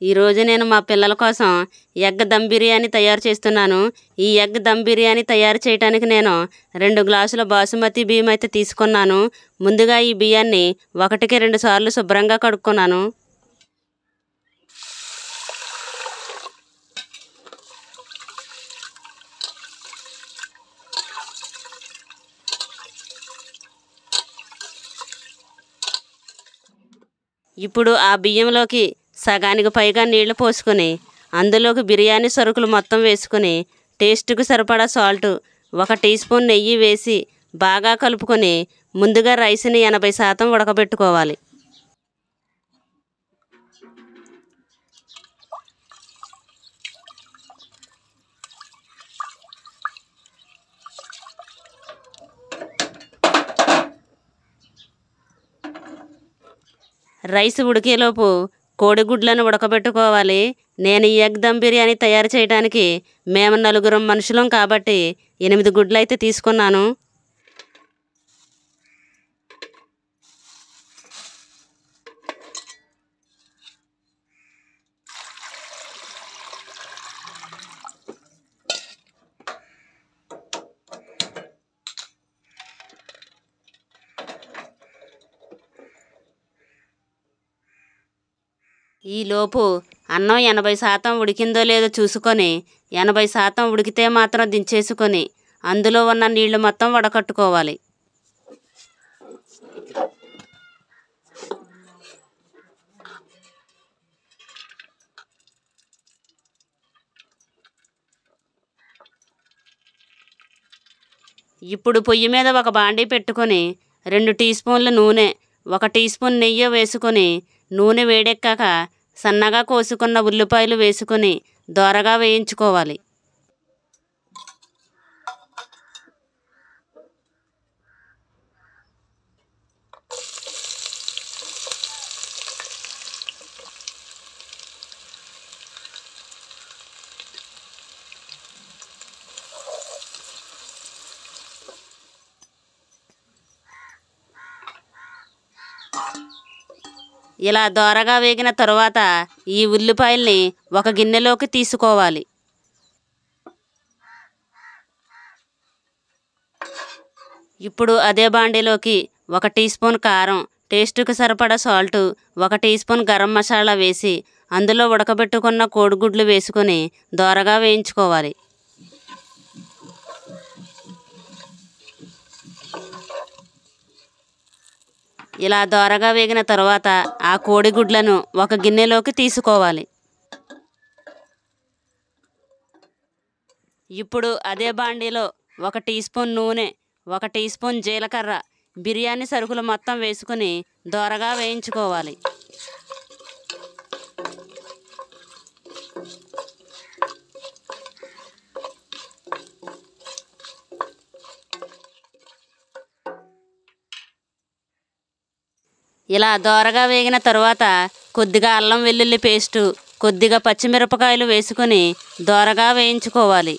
ఈరోజు నేను మా పిల్లల కోసం ఎగ్ దమ్ బిర్యానీ తయారు చేస్తున్నాను ఈ ఎగ్ దమ్ బిర్యానీ తయారు చేయడానికి నేను రెండు గ్లాసుల బాసుమతి బియ్యం అయితే తీసుకున్నాను ముందుగా ఈ బియ్యాన్ని ఒకటికి రెండు సార్లు శుభ్రంగా కడుక్కున్నాను ఇప్పుడు ఆ బియ్యంలోకి సగానికి పైగా నీళ్లు పోసుకొని అందులోకి బిర్యానీ సరుకులు మొత్తం వేసుకొని టేస్ట్కి సరిపడా సాల్ట్ ఒక టీ స్పూన్ నెయ్యి వేసి బాగా కలుపుకొని ముందుగా రైస్ని ఎనభై శాతం ఉడకబెట్టుకోవాలి రైస్ ఉడికేలోపు కోడిగుడ్లను ఉడకబెట్టుకోవాలి నేను ఈ ఎగ్ దమ్ బిర్యానీ తయారు చేయడానికి మేము నలుగురం మనుషులం కాబట్టి ఎనిమిది గుడ్లు అయితే తీసుకున్నాను ఈలోపు అన్నం ఎనభై శాతం ఉడికిందో లేదో చూసుకొని ఎనభై శాతం ఉడికితే మాత్రం దించేసుకొని అందులో ఉన్న నీళ్లు మొత్తం వడకట్టుకోవాలి ఇప్పుడు పొయ్యి మీద ఒక బాండీ పెట్టుకొని రెండు టీ స్పూన్ల నూనె ఒక టీ స్పూన్ నెయ్యి వేసుకొని నూనె వేడెక్కాక సన్నగా కోసుకున్న ఉల్లిపాయలు వేసుకొని దోరగా వేయించుకోవాలి ఇలా దోరగా వేగిన తరువాత ఈ ఉల్లిపాయల్ని ఒక గిన్నెలోకి తీసుకోవాలి ఇప్పుడు అదే బాండీలోకి ఒక టీ స్పూన్ కారం టేస్ట్కి సరిపడా సాల్ట్ ఒక టీ స్పూన్ గరం మసాలా వేసి అందులో ఉడకబెట్టుకున్న కోడిగుడ్లు వేసుకొని దోరగా వేయించుకోవాలి ఇలా దోరగా వేగిన తర్వాత ఆ కోడిగుడ్లను ఒక గిన్నెలోకి తీసుకోవాలి ఇప్పుడు అదే బాండీలో ఒక టీ స్పూన్ నూనె ఒక టీ స్పూన్ జీలకర్ర బిర్యానీ సరుకులు మొత్తం వేసుకుని దోరగా వేయించుకోవాలి ఇలా దోరగా వేగిన తరువాత కొద్దిగా అల్లం వెల్లుల్లి పేస్టు కొద్దిగా పచ్చిమిరపకాయలు వేసుకొని దోరగా వేయించుకోవాలి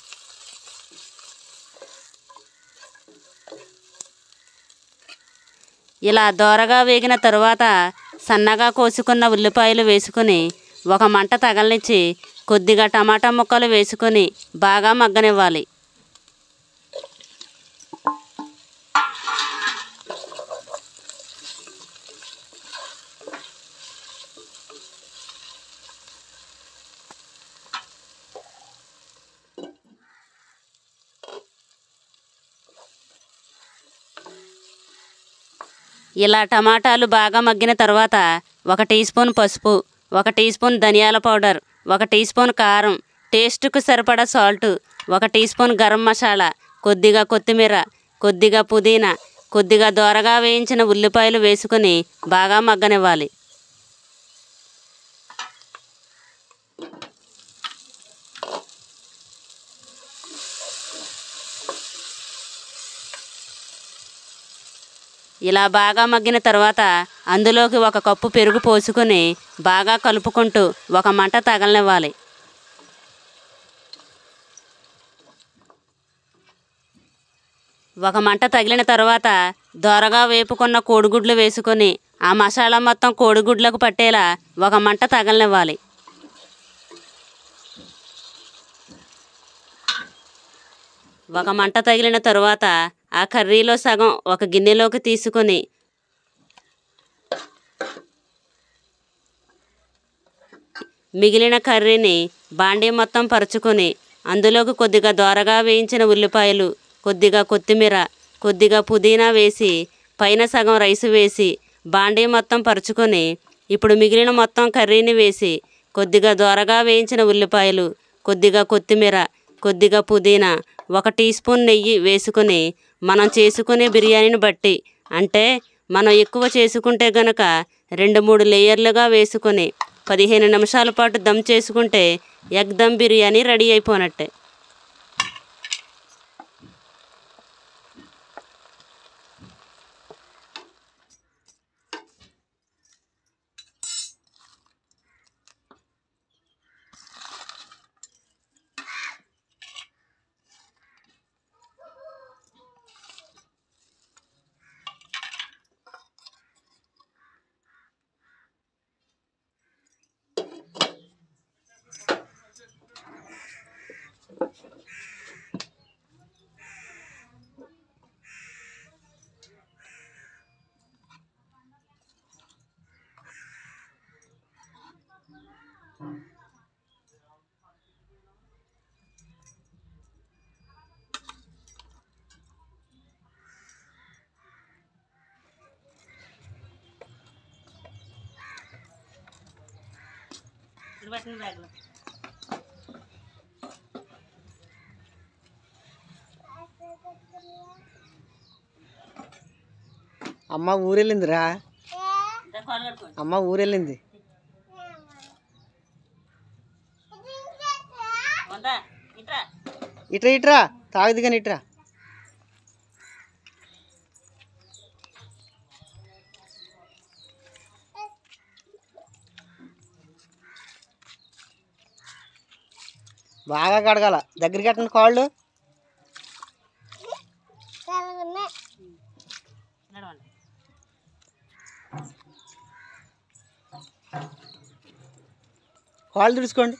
ఇలా దోరగా వేగిన తరువాత సన్నగా కోసుకున్న ఉల్లిపాయలు వేసుకొని ఒక మంట తగలనిచ్చి కొద్దిగా టమాటా ముక్కలు వేసుకొని బాగా మగ్గనివ్వాలి ఇలా టమాటాలు బాగా మగ్గిన తర్వాత ఒక టీ స్పూన్ పసుపు ఒక టీ స్పూన్ ధనియాల పౌడర్ ఒక టీ స్పూన్ కారం టేస్ట్కు సరిపడా సాల్ట్ ఒక టీ స్పూన్ గరం మసాలా కొద్దిగా కొత్తిమీర కొద్దిగా పుదీనా కొద్దిగా దోరగా వేయించిన ఉల్లిపాయలు వేసుకొని బాగా మగ్గనివ్వాలి ఇలా బాగా మగ్గిన తర్వాత అందులోకి ఒక కప్పు పెరుగు పోసుకొని బాగా కలుపుకుంటూ ఒక మంట తగలనివ్వాలి ఒక మంట తగిలిన తర్వాత దోరగా వేపుకున్న కోడిగుడ్లు వేసుకొని ఆ మసాలా మొత్తం కోడిగుడ్లకు పట్టేలా ఒక మంట తగలనివ్వాలి ఒక మంట తగిలిన తరువాత ఆ కర్రీలో సగం ఒక గిన్నెలోకి తీసుకొని మిగిలిన కర్రీని బాండీ మొత్తం పరుచుకొని అందులోకి కొద్దిగా దోరగా వేయించిన ఉల్లిపాయలు కొద్దిగా కొత్తిమీర కొద్దిగా పుదీనా వేసి పైన సగం రైస్ వేసి బాండీ మొత్తం పరుచుకొని ఇప్పుడు మిగిలిన మొత్తం కర్రీని వేసి కొద్దిగా దోరగా వేయించిన ఉల్లిపాయలు కొద్దిగా కొత్తిమీర కొద్దిగా పుదీనా ఒక టీ స్పూన్ నెయ్యి వేసుకొని మనం చేసుకునే బిర్యానీని బట్టి అంటే మనం ఎక్కువ చేసుకుంటే గనక రెండు మూడు లేయర్లుగా వేసుకొని పదిహేను నిమిషాల పాటు దమ్ చేసుకుంటే ఎగ్ దమ్ బిర్యానీ రెడీ అయిపోనట్టే అమ్మ ఊరెళ్ళిందిరా అమ్మ ఊరెళ్ళింది ఇట్రా ఇట్రా తాగుది కానీ ఇట్రా బాగా కడగాల దగ్గరికి కట్టండి కాళ్ళు కాళ్ళు తుడుచుకోండి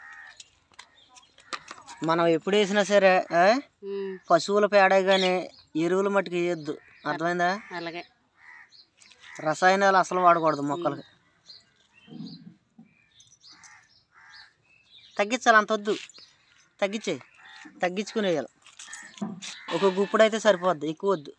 మనం ఎప్పుడు వేసినా సరే ఆ? పశువుల పేడ కానీ ఎరువులు మట్టుకు వేయొద్దు అర్థమైందా అలాగే రసాయనాలు అసలు వాడకూడదు మొక్కలకి తగ్గించాలి అంత వద్దు తగ్గించేయి తగ్గించుకుని వేయాలి ఒక గుప్పుడు అయితే సరిపోద్ది ఎక్కువ వద్దు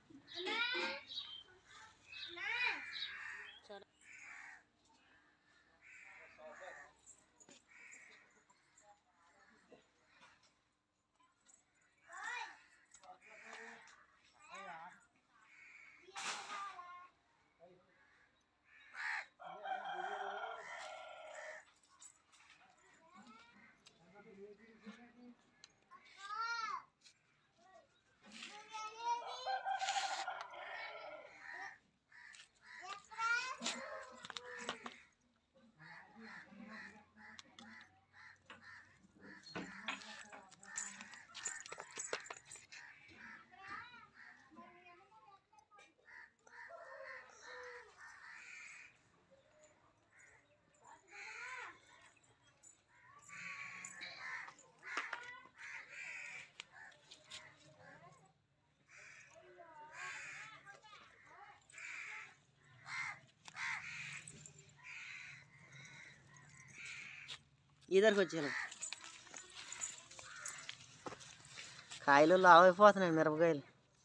ఈదరికి వచ్చేయాలి కాయలు లావు అయిపోతున్నాయి మిరపకాయలు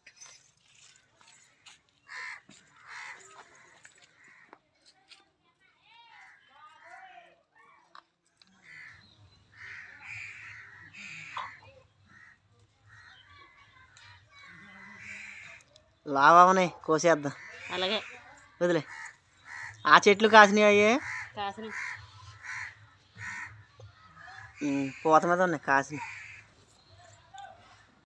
లావనే కోసేద్దాం అలాగే వదిలే ఆ చెట్లు కాసినాయి అయ్యే కాసిన పూత మీద ఉన్నాయి కాసినాయి